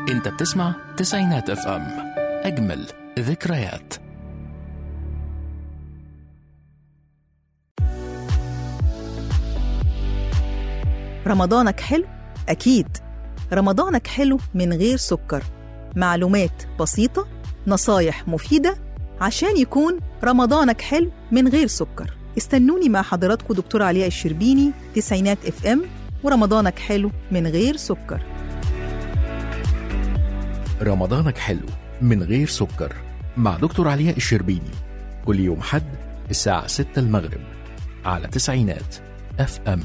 انت بتسمع تسعينات اف ام اجمل ذكريات رمضانك حلو؟ أكيد رمضانك حلو من غير سكر معلومات بسيطة نصايح مفيدة عشان يكون رمضانك حلو من غير سكر استنوني مع حضراتكم دكتور علياء الشربيني تسعينات اف ام ورمضانك حلو من غير سكر رمضانك حلو من غير سكر مع دكتور علياء الشربيني كل يوم حد الساعة 6 المغرب على تسعينات اف ام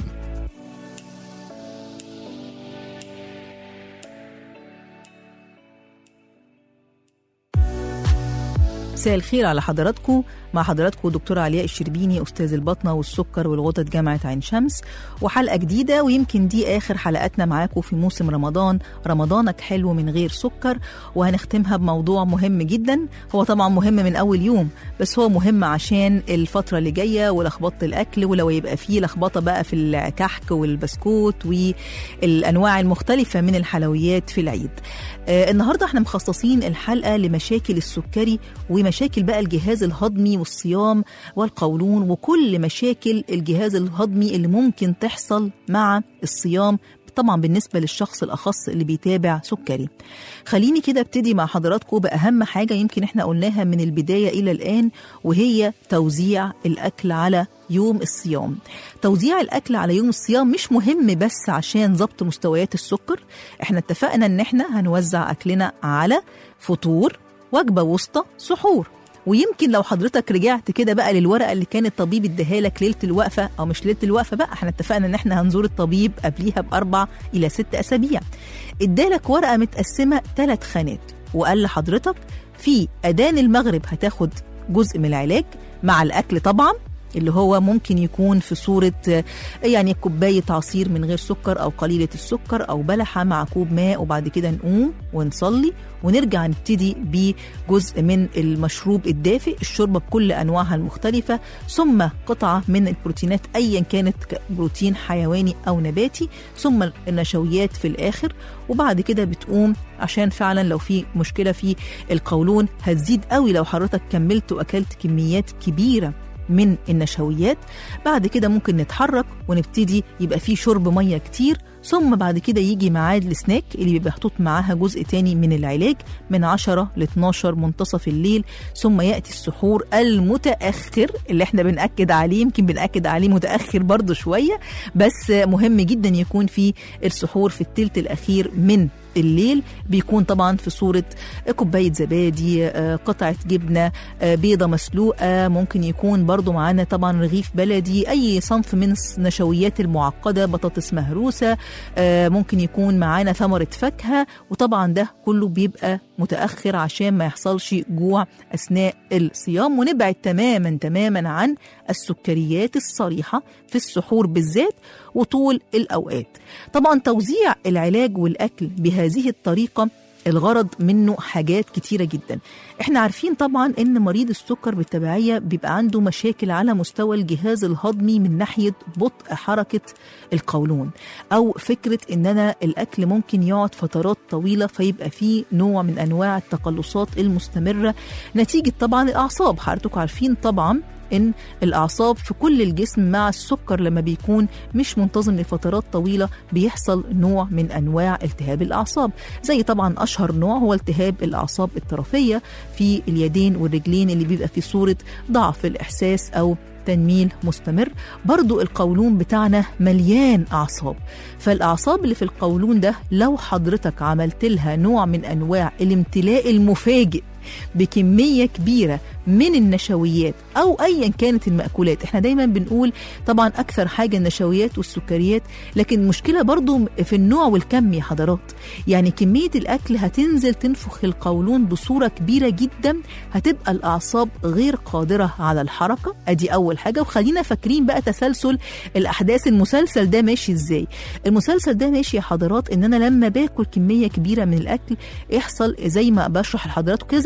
مساء الخير على حضراتكم مع حضراتكم دكتورة علياء الشربيني أستاذ البطنة والسكر والغدد جامعة عين شمس وحلقة جديدة ويمكن دي آخر حلقاتنا معاكم في موسم رمضان رمضانك حلو من غير سكر وهنختمها بموضوع مهم جدا هو طبعا مهم من أول يوم بس هو مهم عشان الفترة اللي جاية ولخبطة الأكل ولو يبقى فيه لخبطة بقى في الكحك والبسكوت والأنواع المختلفة من الحلويات في العيد آه النهاردة احنا مخصصين الحلقة لمشاكل السكري ومشاكل بقى الجهاز الهضمي والصيام والقولون وكل مشاكل الجهاز الهضمي اللي ممكن تحصل مع الصيام طبعا بالنسبة للشخص الأخص اللي بيتابع سكري خليني كده ابتدي مع حضراتكم بأهم حاجة يمكن احنا قلناها من البداية إلى الآن وهي توزيع الأكل على يوم الصيام توزيع الأكل على يوم الصيام مش مهم بس عشان ضبط مستويات السكر احنا اتفقنا ان احنا هنوزع أكلنا على فطور وجبة وسطى سحور ويمكن لو حضرتك رجعت كده بقى للورقه اللي كان الطبيب اداها لك ليله الوقفه او مش ليله الوقفه بقى احنا اتفقنا ان احنا هنزور الطبيب قبليها باربع الى ست اسابيع ادالك ورقه متقسمه ثلاث خانات وقال لحضرتك في اذان المغرب هتاخد جزء من العلاج مع الاكل طبعا اللي هو ممكن يكون في صورة يعني كوباية عصير من غير سكر أو قليلة السكر أو بلحة مع كوب ماء وبعد كده نقوم ونصلي ونرجع نبتدي بجزء من المشروب الدافئ الشوربة بكل أنواعها المختلفة ثم قطعة من البروتينات أيا كانت بروتين حيواني أو نباتي ثم النشويات في الآخر وبعد كده بتقوم عشان فعلا لو في مشكلة في القولون هتزيد قوي لو حضرتك كملت وأكلت كميات كبيرة من النشويات بعد كده ممكن نتحرك ونبتدي يبقى فيه شرب ميه كتير ثم بعد كده يجي ميعاد السناك اللي بيبقى محطوط معاها جزء تاني من العلاج من 10 ل 12 منتصف الليل ثم ياتي السحور المتاخر اللي احنا بناكد عليه يمكن بناكد عليه متاخر برضه شويه بس مهم جدا يكون في السحور في الثلث الاخير من الليل بيكون طبعا في صورة كوباية زبادي قطعة جبنة بيضة مسلوقة ممكن يكون برضو معانا طبعا رغيف بلدي أي صنف من النشويات المعقدة بطاطس مهروسة ممكن يكون معانا ثمرة فاكهة وطبعا ده كله بيبقى متأخر عشان ما يحصلش جوع أثناء الصيام ونبعد تماما تماما عن السكريات الصريحة في السحور بالذات وطول الأوقات طبعا توزيع العلاج والأكل بهذه الطريقة الغرض منه حاجات كتيرة جدا احنا عارفين طبعا ان مريض السكر بالتبعية بيبقى عنده مشاكل على مستوى الجهاز الهضمي من ناحية بطء حركة القولون او فكرة ان انا الاكل ممكن يقعد فترات طويلة فيبقى فيه نوع من انواع التقلصات المستمرة نتيجة طبعا الاعصاب حضرتك عارفين طبعا ان الاعصاب في كل الجسم مع السكر لما بيكون مش منتظم لفترات طويله بيحصل نوع من انواع التهاب الاعصاب زي طبعا اشهر نوع هو التهاب الاعصاب الطرفيه في اليدين والرجلين اللي بيبقى في صوره ضعف الاحساس او تنميل مستمر برضو القولون بتاعنا مليان أعصاب فالأعصاب اللي في القولون ده لو حضرتك عملت لها نوع من أنواع الامتلاء المفاجئ بكمية كبيرة من النشويات أو أيا كانت المأكولات احنا دايما بنقول طبعا أكثر حاجة النشويات والسكريات لكن المشكلة برضو في النوع والكم يا حضرات يعني كمية الأكل هتنزل تنفخ القولون بصورة كبيرة جدا هتبقى الأعصاب غير قادرة على الحركة أدي أول حاجة وخلينا فاكرين بقى تسلسل الأحداث المسلسل ده ماشي إزاي المسلسل ده ماشي يا حضرات إن أنا لما باكل كمية كبيرة من الأكل يحصل زي ما بشرح لحضراتكم كده زي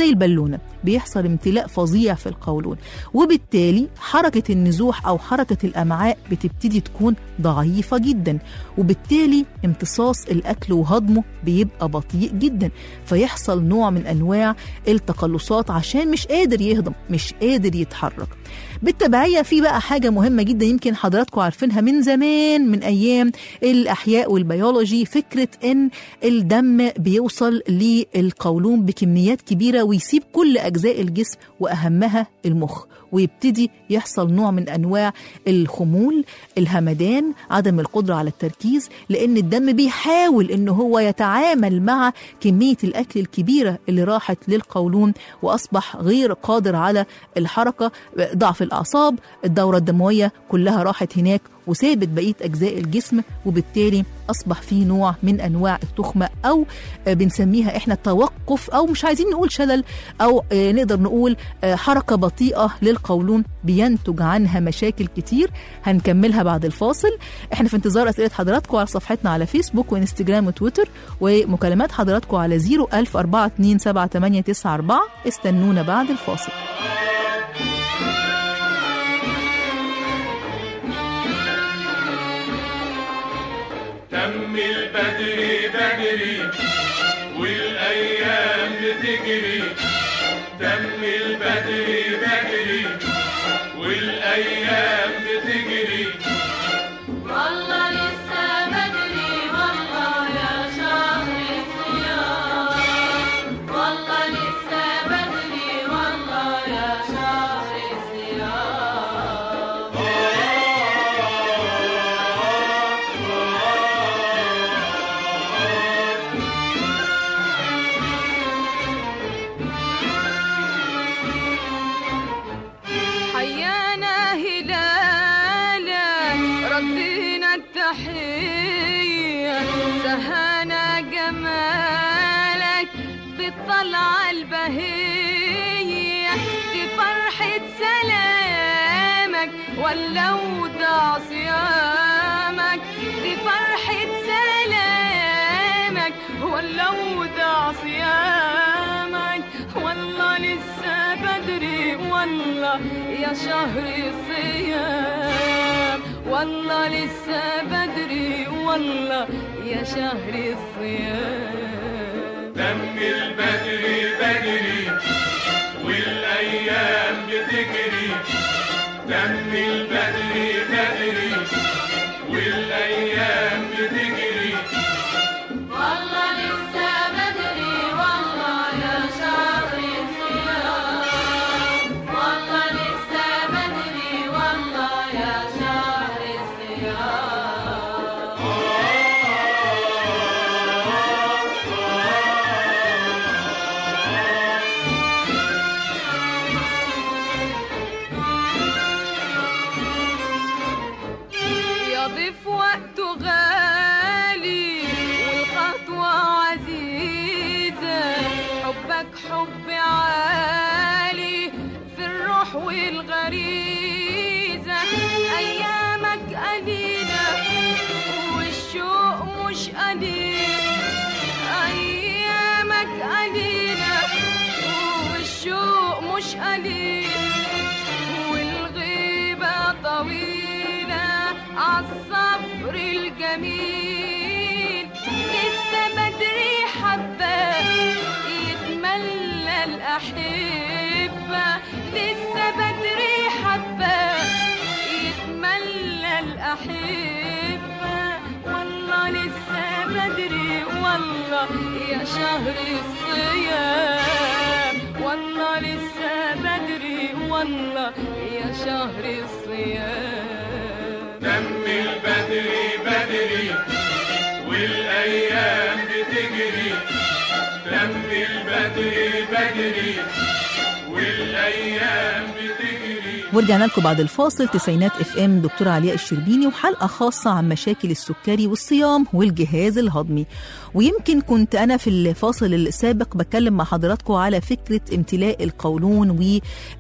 زي البالونه بيحصل امتلاء فظيع في القولون وبالتالي حركه النزوح او حركه الامعاء بتبتدي تكون ضعيفه جدا وبالتالي امتصاص الاكل وهضمه بيبقى بطيء جدا فيحصل نوع من انواع التقلصات عشان مش قادر يهضم مش قادر يتحرك بالتبعية في بقى حاجة مهمة جدا يمكن حضراتكم عارفينها من زمان من أيام الأحياء والبيولوجي فكرة إن الدم بيوصل للقولون بكميات كبيرة ويسيب كل أجزاء الجسم وأهمها المخ ويبتدي يحصل نوع من أنواع الخمول الهمدان عدم القدرة على التركيز لأن الدم بيحاول إن هو يتعامل مع كمية الأكل الكبيرة اللي راحت للقولون وأصبح غير قادر على الحركة ضعف الأعصاب الدورة الدموية كلها راحت هناك وسابت بقية أجزاء الجسم وبالتالي أصبح في نوع من أنواع التخمة أو بنسميها إحنا توقف أو مش عايزين نقول شلل أو نقدر نقول حركة بطيئة للقولون بينتج عنها مشاكل كتير هنكملها بعد الفاصل إحنا في انتظار أسئلة حضراتكم على صفحتنا على فيسبوك وإنستجرام وتويتر ومكالمات حضراتكم على 010427894 استنونا بعد الفاصل تم البدري بدري والايام بتجري تم البدري بدري والايام بتجري والله لسه بدري والله يا شهر الصيام والله لسه بدري والله يا شهر الصيام حيانا هلالا ردينا التحية سهانا جمالك بالطلعة البهية دي فرحة سلامك ولا ودع صيامك دي فرحة سلامك ولا ودع صيامك والله لسه بدري والله يا شهر الصيام والله لسه بدري والله يا شهر الصيام تم البدري بدري والايام بتجري تم البدري بدري والايام بتجري والله لسه بدري والله يا شهر الصيام والله لسه بدري والله يا شهر الصيام يضيف وقته غالي والخطوة عزيزة حبك حب عالي في الروح والغريزة أيامك قليلة والشوق مش قليل أيامك قليلة والشوق مش قليل والغيبة طويلة عالصبر الجميل لسه بدري حبة يتملى الأحبة لسه بدري حبة يتملى الأحبة والله لسه بدري والله يا شهر الصيام والله لسه بدري والله يا شهر الصيام تم البدري بدري والايام بتجري تم البدري بدري والايام بتجري ورجعنا لكم بعد الفاصل تسعينات اف ام دكتورة علياء الشربيني وحلقة خاصة عن مشاكل السكري والصيام والجهاز الهضمي ويمكن كنت أنا في الفاصل السابق بتكلم مع حضراتكم على فكرة امتلاء القولون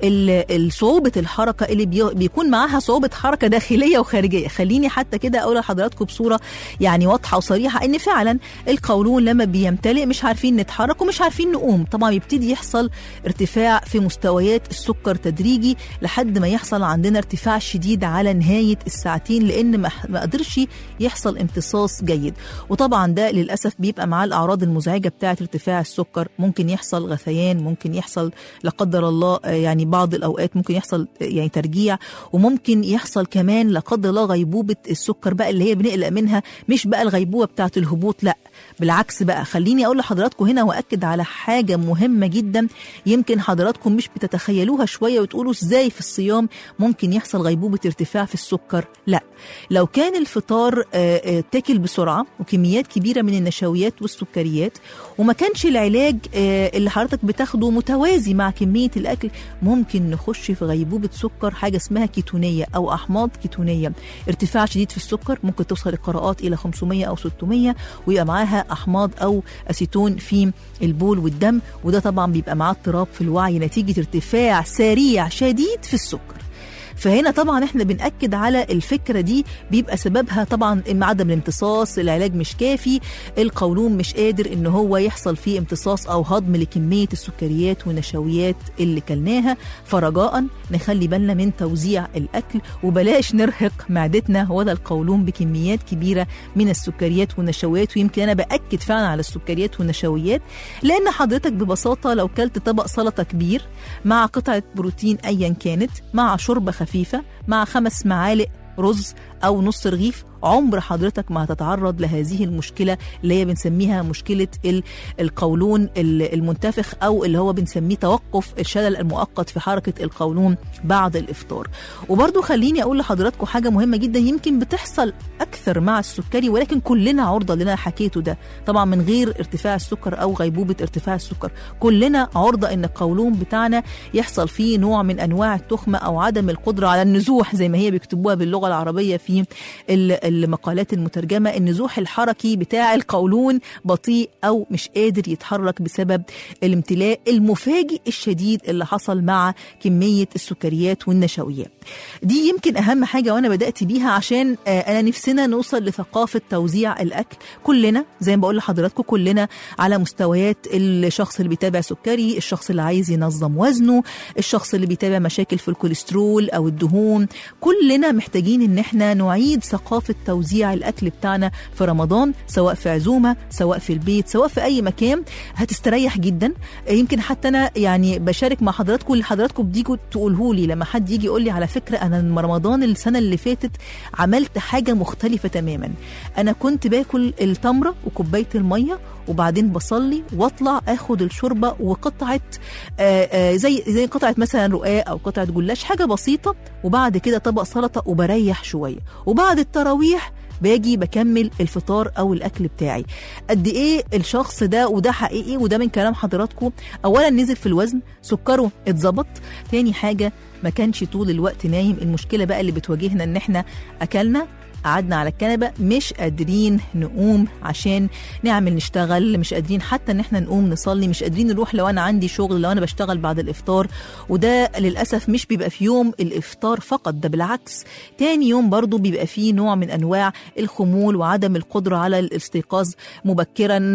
وصعوبة الحركة اللي بي- بيكون معاها صعوبة حركة داخلية وخارجية خليني حتى كده أقول لحضراتكم بصورة يعني واضحة وصريحة إن فعلا القولون لما بيمتلئ مش عارفين نتحرك ومش عارفين نقوم طبعا يبتدي يحصل ارتفاع في مستويات السكر تدريجي لحد ما يحصل عندنا ارتفاع شديد على نهاية الساعتين لأن ما ما قدرش يحصل امتصاص جيد وطبعا ده للأسف بيبقى معاه الأعراض المزعجة بتاعة ارتفاع السكر ممكن يحصل غثيان ممكن يحصل لا قدر الله آه، يعني بعض الأوقات ممكن يحصل آه، يعني ترجيع وممكن يحصل كمان لا قدر الله غيبوبة السكر بقى اللي هي بنقلق منها مش بقى الغيبوبة بتاعة الهبوط لا بالعكس بقى خليني أقول لحضراتكم هنا وأكد على حاجة مهمة جدا يمكن حضراتكم مش بتتخيلوها شوية وتقولوا ازاي في الصيام ممكن يحصل غيبوبة ارتفاع في السكر لا لو كان الفطار آه، آه، تاكل بسرعة وكميات كبيرة من النشويات والسكريات وما كانش العلاج آه، اللي حضرتك بتاخده متوازي مع كمية الأكل ممكن نخش في غيبوبة سكر حاجة اسمها كيتونية أو أحماض كيتونية ارتفاع شديد في السكر ممكن توصل القراءات إلى 500 أو 600 ويبقى معاها أحماض أو أسيتون في البول والدم وده طبعا بيبقى معاه اضطراب في الوعي نتيجة ارتفاع سريع شديد في السكر فهنا طبعا احنا بنأكد على الفكرة دي بيبقى سببها طبعا إما عدم الامتصاص العلاج مش كافي القولون مش قادر ان هو يحصل فيه امتصاص او هضم لكمية السكريات والنشويات اللي كلناها فرجاء نخلي بالنا من توزيع الاكل وبلاش نرهق معدتنا ولا القولون بكميات كبيرة من السكريات والنشويات ويمكن انا بأكد فعلا على السكريات والنشويات لان حضرتك ببساطة لو كلت طبق سلطة كبير مع قطعة بروتين ايا كانت مع شوربة خفيفة مع خمس معالق رز او نص رغيف عمر حضرتك ما هتتعرض لهذه المشكله اللي هي بنسميها مشكله ال- القولون ال- المنتفخ او اللي هو بنسميه توقف الشلل المؤقت في حركه القولون بعد الافطار وبرضو خليني اقول لحضراتكم حاجه مهمه جدا يمكن بتحصل اكثر مع السكري ولكن كلنا عرضه اللي انا حكيته ده طبعا من غير ارتفاع السكر او غيبوبه ارتفاع السكر كلنا عرضه ان القولون بتاعنا يحصل فيه نوع من انواع التخمه او عدم القدره على النزوح زي ما هي بيكتبوها باللغه العربيه في ال- المقالات المترجمه النزوح الحركي بتاع القولون بطيء او مش قادر يتحرك بسبب الامتلاء المفاجئ الشديد اللي حصل مع كميه السكريات والنشويات دي يمكن اهم حاجه وانا بدات بيها عشان آه، انا نفسنا نوصل لثقافه توزيع الاكل كلنا زي ما بقول لحضراتكم كلنا على مستويات الشخص اللي بيتابع سكري الشخص اللي عايز ينظم وزنه الشخص اللي بيتابع مشاكل في الكوليسترول او الدهون كلنا محتاجين ان احنا نعيد ثقافه توزيع الاكل بتاعنا في رمضان سواء في عزومه سواء في البيت سواء في اي مكان هتستريح جدا يمكن حتى انا يعني بشارك مع حضراتكم اللي حضراتكم بتيجوا تقوله لي لما حد يجي يقول لي على فكره انا من رمضان السنه اللي فاتت عملت حاجه مختلفه تماما انا كنت باكل التمره وكوبايه الميه وبعدين بصلي واطلع اخد الشوربه وقطعه آه، آه، زي زي قطعه مثلا رقاق او قطعه جلاش حاجه بسيطه وبعد كده طبق سلطه وبريح شويه وبعد التراويح باجي بكمل الفطار او الاكل بتاعي قد ايه الشخص ده وده حقيقي وده من كلام حضراتكم اولا نزل في الوزن سكره اتظبط تاني حاجه ما كانش طول الوقت نايم المشكله بقى اللي بتواجهنا ان احنا اكلنا قعدنا على الكنبة مش قادرين نقوم عشان نعمل نشتغل مش قادرين حتى ان احنا نقوم نصلي مش قادرين نروح لو انا عندي شغل لو انا بشتغل بعد الافطار وده للأسف مش بيبقى في يوم الافطار فقط ده بالعكس تاني يوم برضو بيبقى فيه نوع من انواع الخمول وعدم القدرة على الاستيقاظ مبكرا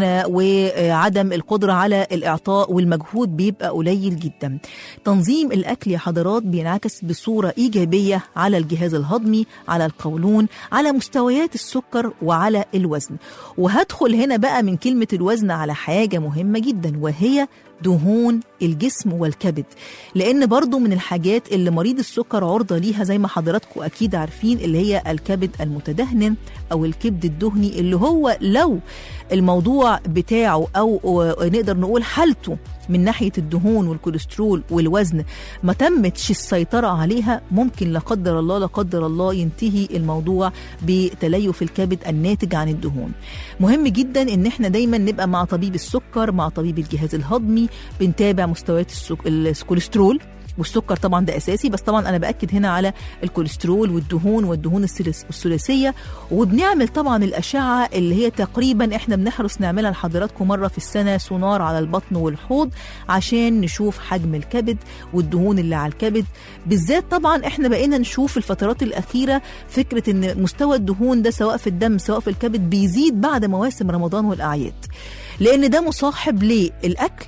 وعدم القدرة على الاعطاء والمجهود بيبقى قليل جدا تنظيم الاكل يا حضرات بينعكس بصورة ايجابية على الجهاز الهضمي على القولون على مستويات السكر وعلى الوزن وهدخل هنا بقى من كلمة الوزن على حاجة مهمة جدا وهي دهون الجسم والكبد لان برضو من الحاجات اللي مريض السكر عرضه ليها زي ما حضراتكم اكيد عارفين اللي هي الكبد المتدهن او الكبد الدهني اللي هو لو الموضوع بتاعه او نقدر نقول حالته من ناحيه الدهون والكوليسترول والوزن ما تمتش السيطره عليها ممكن لا قدر الله لا قدر الله ينتهي الموضوع بتليف الكبد الناتج عن الدهون مهم جدا ان احنا دايما نبقى مع طبيب السكر مع طبيب الجهاز الهضمي بنتابع مستويات السك... الكوليسترول والسكر طبعا ده اساسي بس طبعا انا باكد هنا على الكوليسترول والدهون والدهون الثلاث- الثلاثيه وبنعمل طبعا الاشعه اللي هي تقريبا احنا بنحرص نعملها لحضراتكم مره في السنه سونار على البطن والحوض عشان نشوف حجم الكبد والدهون اللي على الكبد بالذات طبعا احنا بقينا نشوف الفترات الاخيره فكره ان مستوى الدهون ده سواء في الدم سواء في الكبد بيزيد بعد مواسم رمضان والاعياد لان ده مصاحب للاكل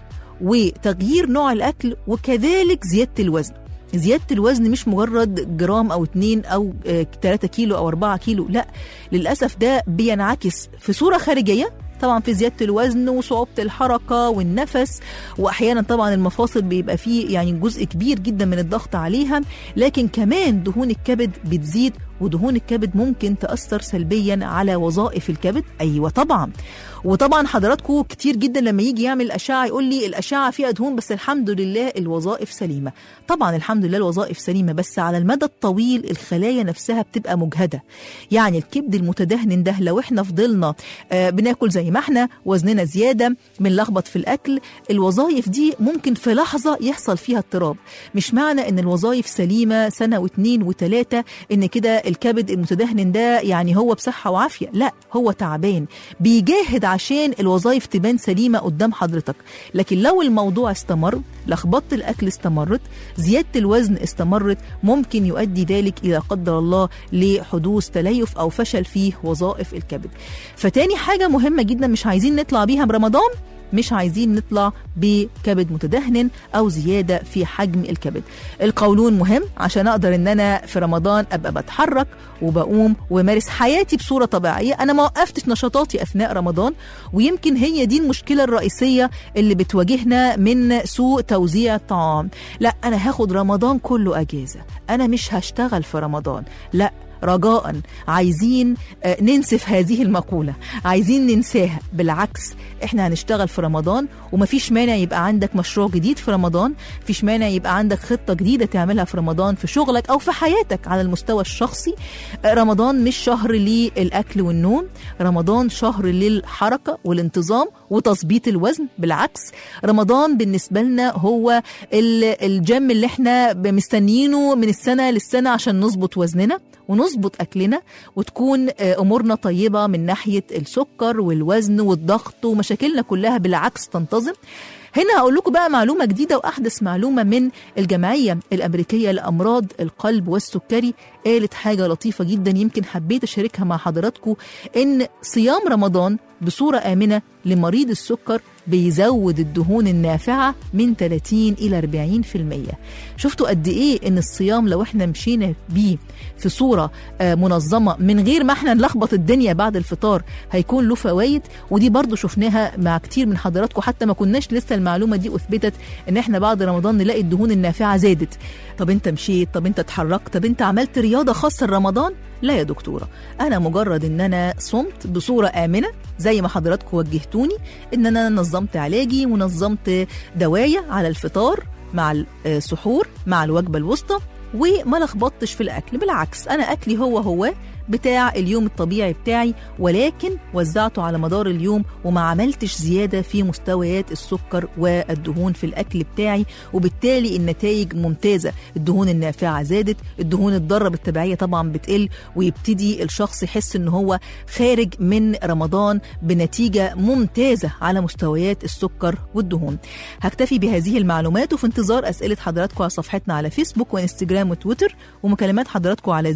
وتغيير نوع الاكل وكذلك زياده الوزن زيادة الوزن مش مجرد جرام أو اتنين أو آه، تلاتة كيلو أو أربعة كيلو لا للأسف ده بينعكس في صورة خارجية طبعا في زياده الوزن وصعوبه الحركه والنفس واحيانا طبعا المفاصل بيبقى فيه يعني جزء كبير جدا من الضغط عليها لكن كمان دهون الكبد بتزيد ودهون الكبد ممكن تاثر سلبيا على وظائف الكبد ايوه طبعا وطبعا حضراتكم كتير جدا لما يجي يعمل اشعه يقول لي الاشعه فيها دهون بس الحمد لله الوظائف سليمه طبعا الحمد لله الوظائف سليمه بس على المدى الطويل الخلايا نفسها بتبقى مجهده يعني الكبد المتدهن ده لو احنا فضلنا آه بناكل زي ما احنا وزننا زياده بنلخبط في الاكل الوظائف دي ممكن في لحظه يحصل فيها اضطراب مش معنى ان الوظائف سليمه سنه واثنين وثلاثه ان كده الكبد المتدهن ده يعني هو بصحه وعافيه لا هو تعبان بيجاهد عشان الوظائف تبان سليمه قدام حضرتك لكن لو الموضوع استمر لخبطه الاكل استمرت زياده الوزن استمرت ممكن يؤدي ذلك الى قدر الله لحدوث تليف او فشل في وظائف الكبد فتاني حاجه مهمه جدا مش عايزين نطلع بيها برمضان مش عايزين نطلع بكبد متدهن او زياده في حجم الكبد القولون مهم عشان اقدر ان انا في رمضان ابقى بتحرك وبقوم ومارس حياتي بصوره طبيعيه انا ما وقفتش نشاطاتي اثناء رمضان ويمكن هي دي المشكله الرئيسيه اللي بتواجهنا من سوء توزيع الطعام لا انا هاخد رمضان كله اجازه انا مش هشتغل في رمضان لا رجاء عايزين آه، ننسف هذه المقولة عايزين ننساها بالعكس احنا هنشتغل في رمضان ومفيش مانع يبقى عندك مشروع جديد في رمضان مفيش مانع يبقى عندك خطة جديدة تعملها في رمضان في شغلك أو في حياتك على المستوى الشخصي آه، رمضان مش شهر للأكل والنوم رمضان شهر للحركة والانتظام وتظبيط الوزن بالعكس رمضان بالنسبة لنا هو ال- الجيم اللي احنا مستنيينه من السنة للسنة عشان نظبط وزننا ونظبط أكلنا وتكون آه، أمورنا طيبة من ناحية السكر والوزن والضغط ومشاكلنا كلها بالعكس تنتظم هنا هقول لكم بقى معلومة جديدة وأحدث معلومة من الجمعية الأمريكية لأمراض القلب والسكري قالت حاجة لطيفة جدا يمكن حبيت أشاركها مع حضراتكم إن صيام رمضان بصورة آمنة لمريض السكر بيزود الدهون النافعة من 30 إلى 40% شفتوا قد إيه إن الصيام لو إحنا مشينا بيه في صورة آه، منظمة من غير ما إحنا نلخبط الدنيا بعد الفطار هيكون له فوائد ودي برضو شفناها مع كتير من حضراتكم حتى ما كناش لسه المعلومة دي أثبتت إن إحنا بعد رمضان نلاقي الدهون النافعة زادت طب أنت مشيت طب أنت اتحركت طب أنت عملت رياضة خاصة لرمضان لا يا دكتورة أنا مجرد إن أنا صمت بصورة آمنة زي ما حضراتكم وجهتوني إن أنا نظمت علاجي ونظمت دوايا على الفطار مع السحور مع الوجبة الوسطى وما لخبطتش في الأكل بالعكس أنا أكلي هو هو بتاع اليوم الطبيعي بتاعي ولكن وزعته على مدار اليوم وما عملتش زيادة في مستويات السكر والدهون في الأكل بتاعي وبالتالي النتائج ممتازة الدهون النافعة زادت الدهون الضارة بالتبعية طبعا بتقل ويبتدي الشخص يحس ان هو خارج من رمضان بنتيجة ممتازة على مستويات السكر والدهون هكتفي بهذه المعلومات وفي انتظار أسئلة حضراتكم على صفحتنا على فيسبوك وانستجرام وتويتر ومكالمات حضراتكم على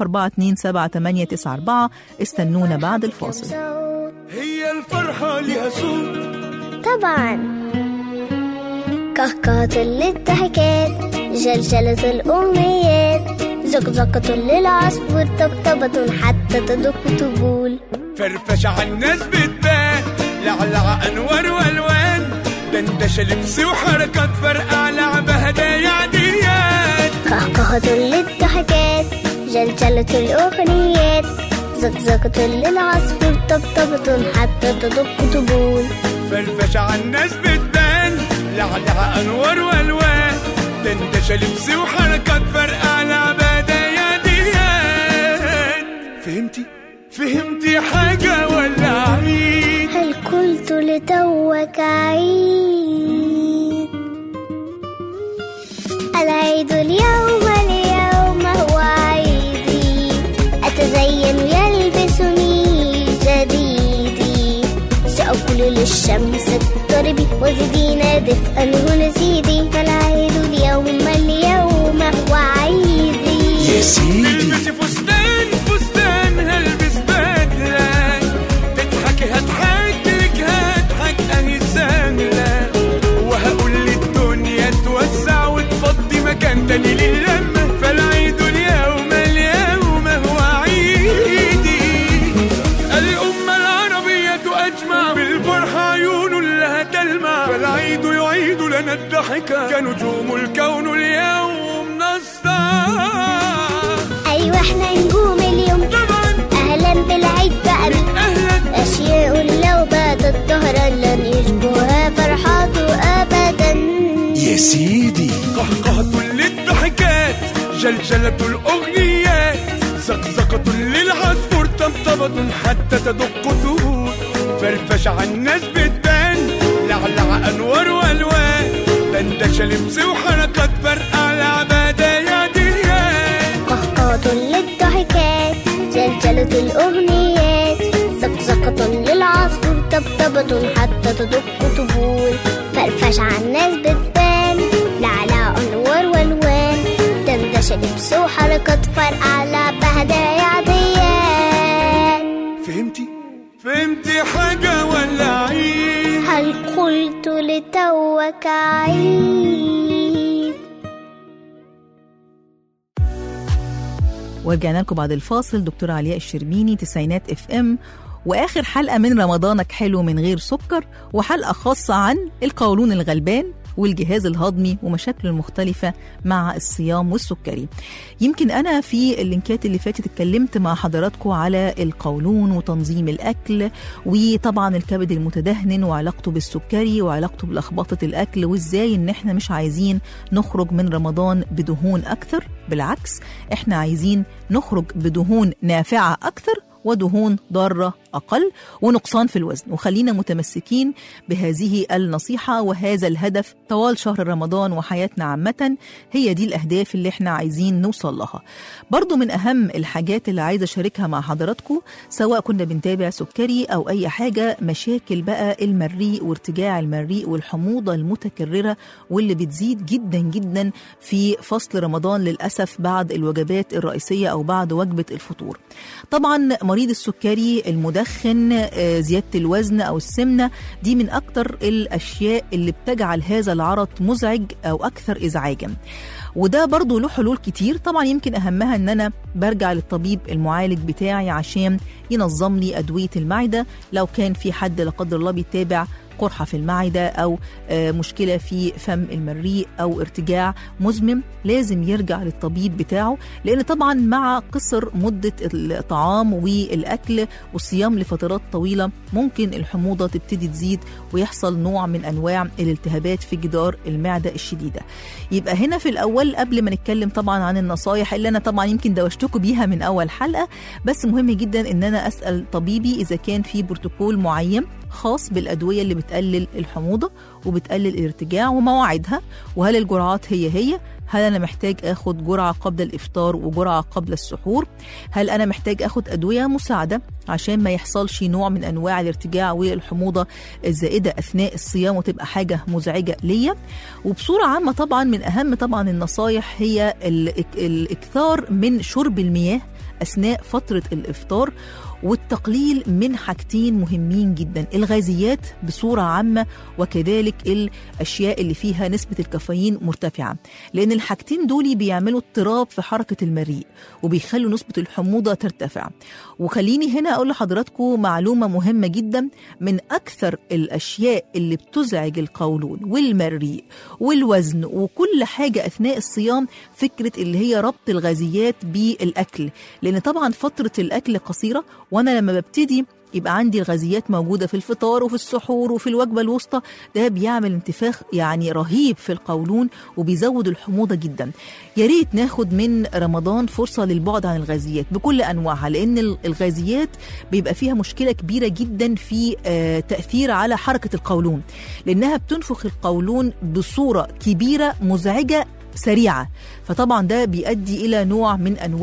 01427 استنونا بعد الفاصل هي الفرحة لها صوت طبعا كهكهة للضحكات جلجلة الأمنيات زقزقة للعصفور طبطبة حتى تدق طبول فرفش على الناس بتبان لعلع أنوار والوان دندشة لبس وحركات فرقع لعبة هدايا عاديات كهكهة للضحكات جلجلة الأغنيات زقزقة للعصفور طبطبة حتى تدق طبول فرفش على الناس بتبان لعلع أنوار والوان دندشة لبس وحركات فرقع لعبة هدايا عاديات فهمتي؟ فهمتي حاجة ولا عيد؟ هل قلت لتوك عيد العيد قولوا للشمس اضطربي وزدينا دفئا هنا زيدي فالعيد اليوم اليوم هو عيدي يا سيدي البسي فستان فستان هلبس بدلة تضحكي هضحك لك هضحك اهي سهلة وهقول للدنيا توسع وتفضي مكان تاني للمة فالعيد اليوم اليوم هو عيدي الأمة العربية أجمع بالفرحة عيون لها تلمع فالعيد يعيد لنا الضحكة كنجوم الكون اليوم نسطع أيوة احنا نجوم اليوم طبعا أهلا بالعيد بقى أهلا أشياء لو باتت ظهرا لن يشبهها فرحاته أبدا يا سيدي قهقهة للضحكات جلجلة الأغنيات زقزقة للعصفور طبطبة حتى تدق طهور فرفش على الناس بتبان لعلع أنوار وألوان دندشة لبس وحركات فرقع لعبادة يا ديان قهقهة للضحكات جلجلة الأغنيات زقزقة للعصفور طبطبة حتى تدق طبول فرفش على الناس بتبان لعلى أنوار والوان دندشة لبس وحركات فرقع لعبة هدايا عاديات فهمتي؟ فهمتي حاجة ولا عيد؟ هل قلت لتوك عيد ورجعنا لكم بعد الفاصل دكتورة علياء الشربيني تسعينات اف ام واخر حلقه من رمضانك حلو من غير سكر وحلقه خاصه عن القولون الغلبان والجهاز الهضمي ومشاكله المختلفة مع الصيام والسكري يمكن أنا في اللينكات اللي فاتت اتكلمت مع حضراتكم على القولون وتنظيم الأكل وطبعا الكبد المتدهن وعلاقته بالسكري وعلاقته بلخبطة الأكل وإزاي إن إحنا مش عايزين نخرج من رمضان بدهون أكثر بالعكس إحنا عايزين نخرج بدهون نافعة أكثر ودهون ضارة أقل ونقصان في الوزن وخلينا متمسكين بهذه النصيحة وهذا الهدف طوال شهر رمضان وحياتنا عامة هي دي الأهداف اللي احنا عايزين نوصل لها برضو من أهم الحاجات اللي عايزة أشاركها مع حضراتكم سواء كنا بنتابع سكري أو أي حاجة مشاكل بقى المريء وارتجاع المريء والحموضة المتكررة واللي بتزيد جدا جدا في فصل رمضان للأسف بعد الوجبات الرئيسية أو بعد وجبة الفطور طبعا مريض السكري المدخن آه، زيادة الوزن أو السمنة دي من أكتر الأشياء اللي بتجعل هذا العرض مزعج أو أكثر إزعاجا وده برضو له حلول كتير طبعا يمكن أهمها أن أنا برجع للطبيب المعالج بتاعي عشان ينظم لي أدوية المعدة لو كان في حد لا قدر الله بيتابع قرحة في المعدة أو آه، مشكلة في فم المريء أو ارتجاع مزمن لازم يرجع للطبيب بتاعه لأن طبعا مع قصر مدة الطعام والأكل والصيام لفترات طويلة ممكن الحموضة تبتدي تزيد ويحصل نوع من أنواع الالتهابات في جدار المعدة الشديدة يبقى هنا في الأول قبل ما نتكلم طبعا عن النصايح اللي أنا طبعا يمكن دوشتكم بيها من أول حلقة بس مهم جدا إن أنا أسأل طبيبي إذا كان في بروتوكول معين خاص بالأدوية اللي بتقلل الحموضة وبتقلل الارتجاع ومواعيدها وهل الجرعات هي هي هل أنا محتاج آخد جرعة قبل الإفطار وجرعة قبل السحور هل أنا محتاج آخد أدوية مساعدة عشان ما يحصلش نوع من أنواع الارتجاع والحموضة الزائدة أثناء الصيام وتبقى حاجة مزعجة ليا وبصورة عامة طبعا من أهم طبعا النصايح هي الإك- الإكثار من شرب المياه أثناء فترة الإفطار والتقليل من حاجتين مهمين جدا الغازيات بصورة عامة وكذلك الأشياء اللي فيها نسبة الكافيين مرتفعة لأن الحاجتين دول بيعملوا اضطراب في حركة المريء وبيخلوا نسبة الحموضة ترتفع وخليني هنا أقول لحضراتكم معلومة مهمة جدا من أكثر الأشياء اللي بتزعج القولون والمريء والوزن وكل حاجة أثناء الصيام فكرة اللي هي ربط الغازيات بالأكل لأن طبعا فترة الأكل قصيرة وأنا لما ببتدي يبقى عندي الغازيات موجودة في الفطار وفي السحور وفي الوجبة الوسطى ده بيعمل انتفاخ يعني رهيب في القولون وبيزود الحموضة جدا يا ريت ناخد من رمضان فرصة للبعد عن الغازيات بكل أنواعها لأن ال- الغازيات بيبقى فيها مشكلة كبيرة جدا في آه، تأثير على حركة القولون لأنها بتنفخ القولون بصورة كبيرة مزعجة سريعة فطبعا ده بيؤدي إلى نوع من أنواع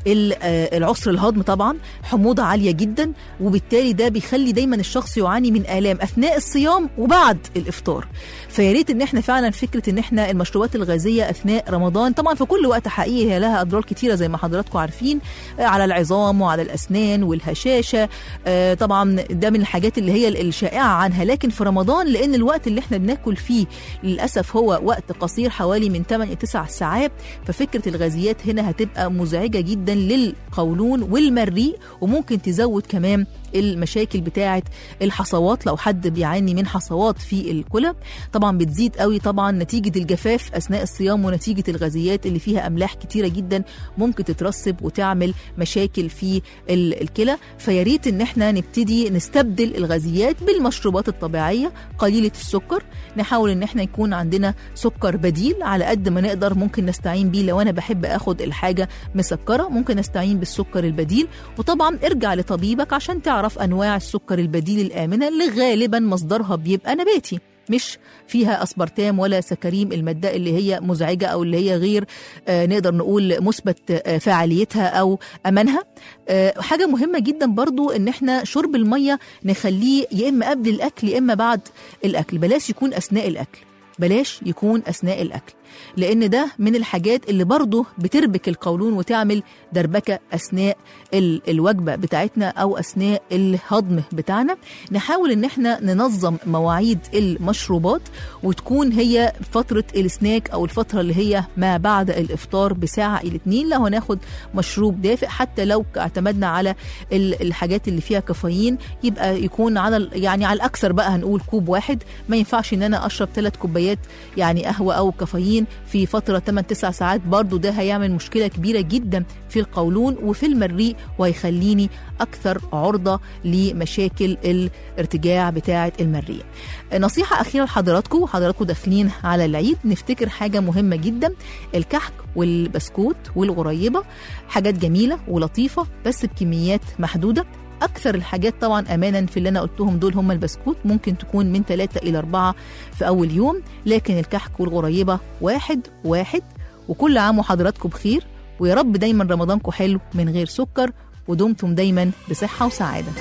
ال- آه، العسر الهضم طبعا حموضه عاليه جدا وبالتالي ده بيخلي دايما الشخص يعاني من الام اثناء الصيام وبعد الافطار فيا ريت ان احنا فعلا فكره ان احنا المشروبات الغازيه اثناء رمضان طبعا في كل وقت حقيقي هي لها اضرار كتيره زي ما حضراتكم عارفين آه، على العظام وعلى الاسنان والهشاشه آه، طبعا ده من الحاجات اللي هي الشائعه عنها لكن في رمضان لان الوقت اللي احنا بناكل فيه للاسف هو وقت قصير حوالي من 8 ل 9 ساعات ففكره الغازيات هنا هتبقى مزعجه جدا للقولون والمريء وممكن تزود كمان المشاكل بتاعه الحصوات لو حد بيعاني من حصوات في الكلى طبعا بتزيد قوي طبعا نتيجه الجفاف اثناء الصيام ونتيجه الغازيات اللي فيها املاح كتيره جدا ممكن تترسب وتعمل مشاكل في ال- الكلى فيا ريت ان احنا نبتدي نستبدل الغازيات بالمشروبات الطبيعيه قليله السكر نحاول ان احنا يكون عندنا سكر بديل على قد ما نقدر ممكن نستعين بيه لو انا بحب اخد الحاجه مسكره ممكن استعين بالسكر البديل وطبعا ارجع لطبيبك عشان تعرف انواع السكر البديل الامنه اللي غالبا مصدرها بيبقى نباتي مش فيها اسبرتام ولا سكريم الماده اللي هي مزعجه او اللي هي غير آه نقدر نقول مثبت آه فاعليتها او امانها آه حاجه مهمه جدا برضو ان احنا شرب الميه نخليه يا اما قبل الاكل يا اما بعد الاكل بلاش يكون اثناء الاكل بلاش يكون اثناء الاكل لان ده من الحاجات اللي برضه بتربك القولون وتعمل دربكه اثناء ال- الوجبه بتاعتنا او اثناء الهضم بتاعنا نحاول ان احنا ننظم مواعيد المشروبات وتكون هي فتره السناك او الفتره اللي هي ما بعد الافطار بساعه الى اتنين لو هناخد مشروب دافئ حتى لو اعتمدنا على ال- الحاجات اللي فيها كافيين يبقى يكون على ال- يعني على الاكثر بقى هنقول كوب واحد ما ينفعش ان انا اشرب ثلاث كوبايات يعني قهوه او كافيين في فتره 8 9 ساعات برضو ده هيعمل مشكله كبيره جدا في القولون وفي المريء وهيخليني اكثر عرضه لمشاكل الارتجاع بتاعه المريء نصيحه اخيره لحضراتكم حضراتكم داخلين على العيد نفتكر حاجه مهمه جدا الكحك والبسكوت والغريبه حاجات جميله ولطيفه بس بكميات محدوده اكثر الحاجات طبعا امانا في اللي انا قلتهم دول هم البسكوت ممكن تكون من 3 الى 4 في اول يوم لكن الكحك والغريبه واحد واحد وكل عام وحضراتكم بخير ويا رب دايما رمضانكم حلو من غير سكر ودمتم دايما بصحه وسعاده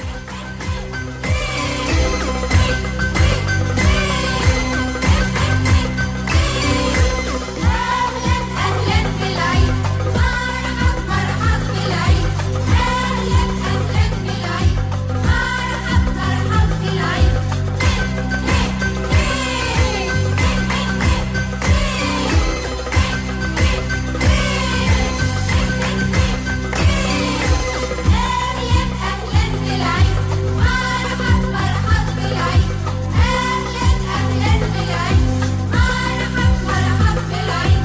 أهلا بالعيد مرحب مرحب بالعيد أهلا أهلا بالعيد مرحب مرحب بالعيد أهلا أهلا بالعيد مرحب مرحب بالعيد أهلا أهلا بالعيد مرحب مرحب بالعيد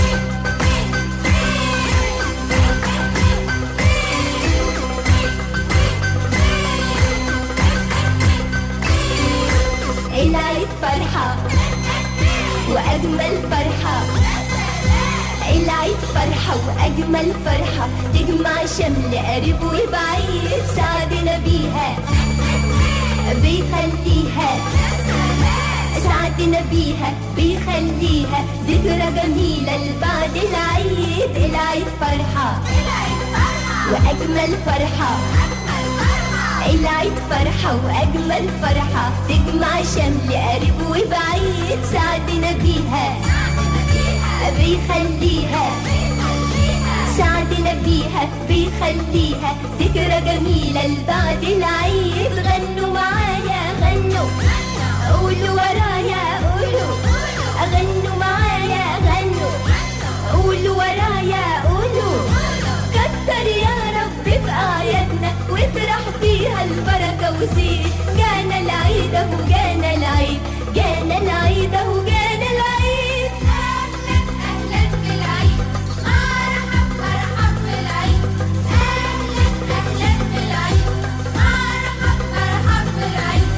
العيد فرحة وأجمل فرحة العيد فرحة وأجمل فرحة تجمع شمل قريب وبعيد سعدنا بيها بيخليها سعدنا بيها بيخليها ذكرى جميلة لبعد العيد العيد فرحة وأجمل فرحة العيد فرحة وأجمل فرحة تجمع شمل قريب وبعيد سعدنا بيها بيخليها سعدنا بيها بيخليها ذكرى جميلة لبعد العيد غنوا معايا غنوا قولوا ورايا قولوا غنوا معايا غنوا قولوا ورايا قولوا كتر يا رب في أعيادنا واطرح فيها البركة وزيد جانا العيد أهو جانا العيد جانا العيد أهو جانا العيد أهلا أهلا بالعيد مرحب مرحب بالعيد أهلا أهلا بالعيد مرحب مرحب بالعيد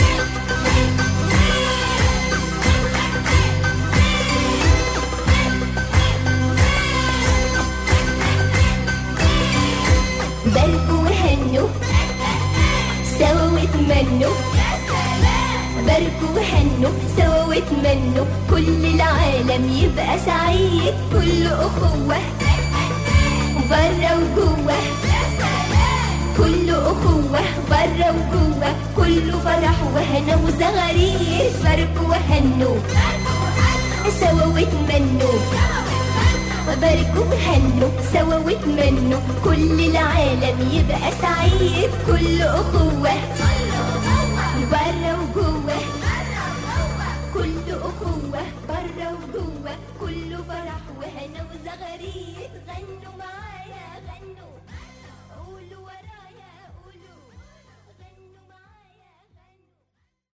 باركوا وهنوا سوا واتمنوا باركوا وهنوا سوا واتمنوا كل العالم يبقى سعيد كل أخوة بره وجوه كله أخوة بره وجوه كله فرح وهنا وزغاريد باركوا وهنوا سوا واتمنوا وباركوا وهنوا سوا واتمنوا كل العالم يبقى سعيد كله أخوة بره وجوه كله أخوة بره وجوه كله فرح وهنا وزغاريد غنوا معايا